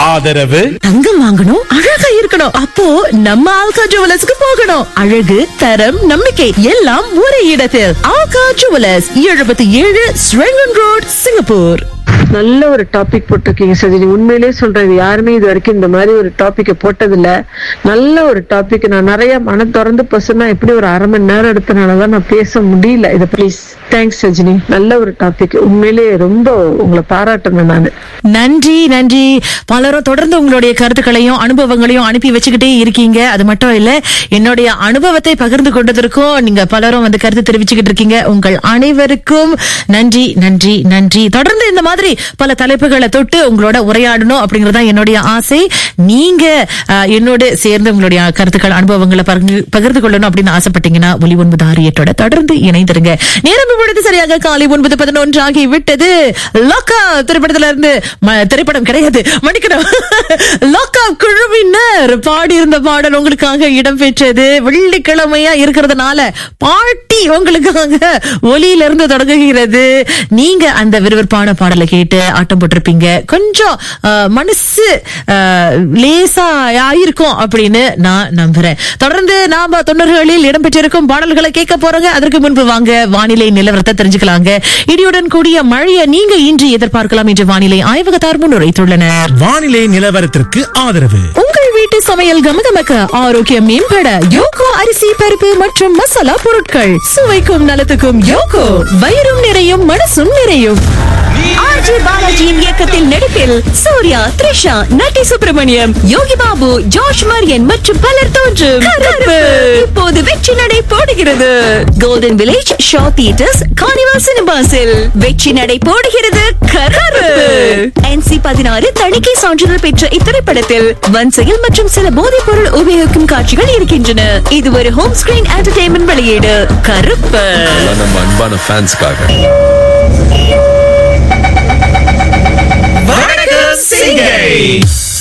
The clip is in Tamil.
ஆதரவு தங்கம் வாங்கணும் அழகா இருக்கணும் அப்போ நம்ம ஆல்கா ஜுவலர்ஸ்க்கு போகணும் அழகு தரம் நம்பிக்கை எல்லாம் ஒரே இடத்தில் ஆல்கா ஜுவலர்ஸ் எழுபத்தி ஏழு ஸ்ரெங்கன் ரோட் சிங்கப்பூர் நல்ல ஒரு டாபிக் போட்டிருக்கீங்க சஜினி உண்மையிலேயே சொல்றேன் இது யாருமே இது வரைக்கும் இந்த மாதிரி ஒரு டாபிக்கை போட்டதில்ல நல்ல ஒரு டாபிக் நான் நிறைய மன திறந்து பசுனா எப்படி ஒரு அரை மணி நேரம் எடுத்தனாலதான் நான் பேச முடியல இதை ப்ளீஸ் தேங்க்ஸ் சஜினி நல்ல ஒரு டாபிக் உண்மையிலேயே ரொம்ப உங்களை பாராட்டணும் நான் நன்றி நன்றி பலரும் தொடர்ந்து உங்களுடைய கருத்துக்களையும் அனுபவங்களையும் அனுப்பி வச்சுக்கிட்டே இருக்கீங்க அது மட்டும் இல்ல என்னுடைய அனுபவத்தை பகிர்ந்து கொண்டதற்கும் நீங்க பலரும் வந்து கருத்து தெரிவிச்சுக்கிட்டு இருக்கீங்க உங்கள் அனைவருக்கும் நன்றி நன்றி நன்றி தொடர்ந்து இந்த மாதிரி பல தலைப்புகளை தொட்டு உங்களோட உரையாடணும் அப்படிங்கறதா என்னுடைய ஆசை நீங்க அஹ், என்னோடு சேர்ந்து உங்களுடைய கருத்துக்கள் அனுபவங்களை பகிர்ந்து- பகிர்ந்து கொள்ளணும் அப்படின்னு ஆசைப்பட்டீங்கன்னா ஒலி ஒன்பது ஆரியத்தோட தொடர்ந்து இணைந்திருங்க நேரம் இப்பொழுது சரியாக காலை ஒன்பது பதினொன்று ஆகி விட்டது லோக்கா திரைப்படத்துல இருந்து ம- திரைப்படம் கிடையாது மன்னிக்கணும் லோக்கா குழுவினர் பாடியிருந்த பாடல் உங்களுக்காக இடம்பெற்றது வெள்ளிக்கிழமையா இருக்கிறதுனால பாட்டி உங்களுக்காக ஒலியில இருந்து தொடங்குகிறது நீங்க அந்த விறுவிறுப்பான பாடலை கேட்டு ஆட்டம் போட்டிருப்பீங்க கொஞ்சம் அஹ், மனசு அஹ், லேசா ஆயிருக்கும் அப்படின்னு நான் நம்புறேன் தொடர்ந்து நாம தொண்ணூறுகளில் இடம்பெற்றிருக்கும் பாடல்களை கேட்க போறோங்க அதற்கு முன்பு வாங்க வானிலை நிலவரத்தை தெரிஞ்சுக்கலாங்க இடியுடன் கூடிய மழையை நீங்க இன்று எதிர்பார்க்கலாம் என்று வானிலை ஆய்வகத்தார் முன்னுரைத்துள்ளனர் வானிலை நிலவரத்திற்கு ஆதரவு உங்கள் வீட்டு சமையல் கமகமக்க ஆரோக்கியம் மேம்பட யோகோ அரிசி பருப்பு மற்றும் மசாலா பொருட்கள் சுவைக்கும் நலத்துக்கும் யோகோ வயிறும் நிறையும் மனசும் நிறையும் ஆர்ஜி பாலாஜியின் இயக்கத்தில் நடிப்பில் சூர்யா த்ரிஷா நட்டி சுப்பிரமணியம் யோகி பாபு ஜோஷ் மரியன் மற்றும் பலர் தோன்றும் கருப்பு இப்போது வெற்றி நடை போடுகிறது golden village show theatres carnival சினிமாஸில் வெற்றி நடை போடுகிறது கருப்பு என்சி பதினாறு தணிக்கை சான்றிதழ் பெற்ற இத்திரைப்படத்தில் வன்செயல் மற்றும் சில போதைப் பொருள் உபயோகிக்கும் காட்சிகள் இருக்கின்றன இது ஒரு ஹோம் ஸ்கிரீன் என்டர்டைன்மெண்ட் வெளியீடு கருப்பு நம்ம அன்பான ஃபேன்ஸ்க்காக